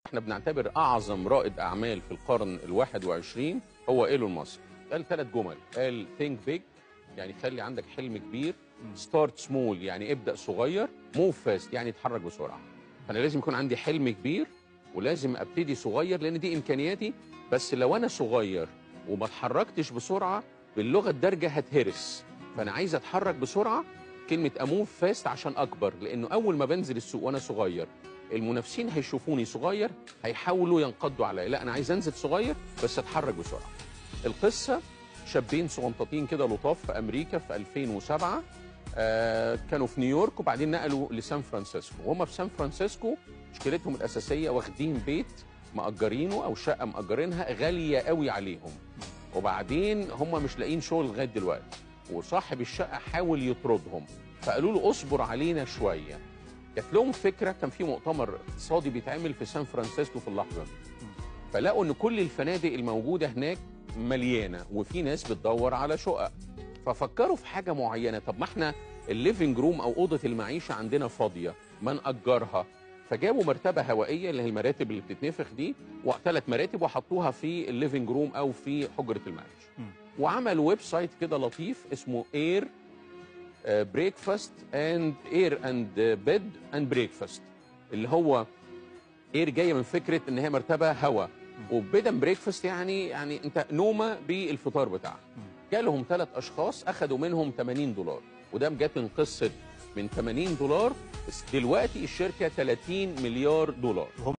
احنا بنعتبر اعظم رائد اعمال في القرن الواحد وعشرين هو ايلون ماسك قال ثلاث جمل قال think big يعني خلي عندك حلم كبير ستارت سمول يعني ابدا صغير موف فاست يعني اتحرك بسرعه فانا لازم يكون عندي حلم كبير ولازم ابتدي صغير لان دي امكانياتي بس لو انا صغير وما اتحركتش بسرعه باللغه الدارجه هتهرس فانا عايز اتحرك بسرعه كلمه اموف فاست عشان اكبر لانه اول ما بنزل السوق وانا صغير المنافسين هيشوفوني صغير هيحاولوا ينقضوا عليا لا انا عايز انزل صغير بس اتحرك بسرعه القصه شابين صغنطاطين كده لطاف في امريكا في 2007 آه كانوا في نيويورك وبعدين نقلوا لسان فرانسيسكو وهم في سان فرانسيسكو مشكلتهم الاساسيه واخدين بيت مأجرينه او شقه مأجرينها غاليه قوي عليهم وبعدين هم مش لاقيين شغل لغايه دلوقتي وصاحب الشقه حاول يطردهم فقالوا له اصبر علينا شويه جات لهم فكره كان في مؤتمر اقتصادي بيتعمل في سان فرانسيسكو في اللحظه دي فلقوا ان كل الفنادق الموجوده هناك مليانه وفي ناس بتدور على شقق ففكروا في حاجه معينه طب ما احنا الليفنج روم او اوضه المعيشه عندنا فاضيه ما ناجرها فجابوا مرتبه هوائيه اللي هي المراتب اللي بتتنفخ دي وثلاث مراتب وحطوها في الليفنج روم او في حجره المعيش وعملوا ويب سايت كده لطيف اسمه اير بريكفاست اند اير اند بيد اند بريكفاست اللي هو اير جايه من فكره ان هي مرتبه هواء وبيد اند بريكفاست يعني يعني انت نومه بالفطار بتاعها جالهم ثلاث اشخاص اخذوا منهم 80 دولار وده جت من قصه من 80 دولار بس دلوقتي الشركه 30 مليار دولار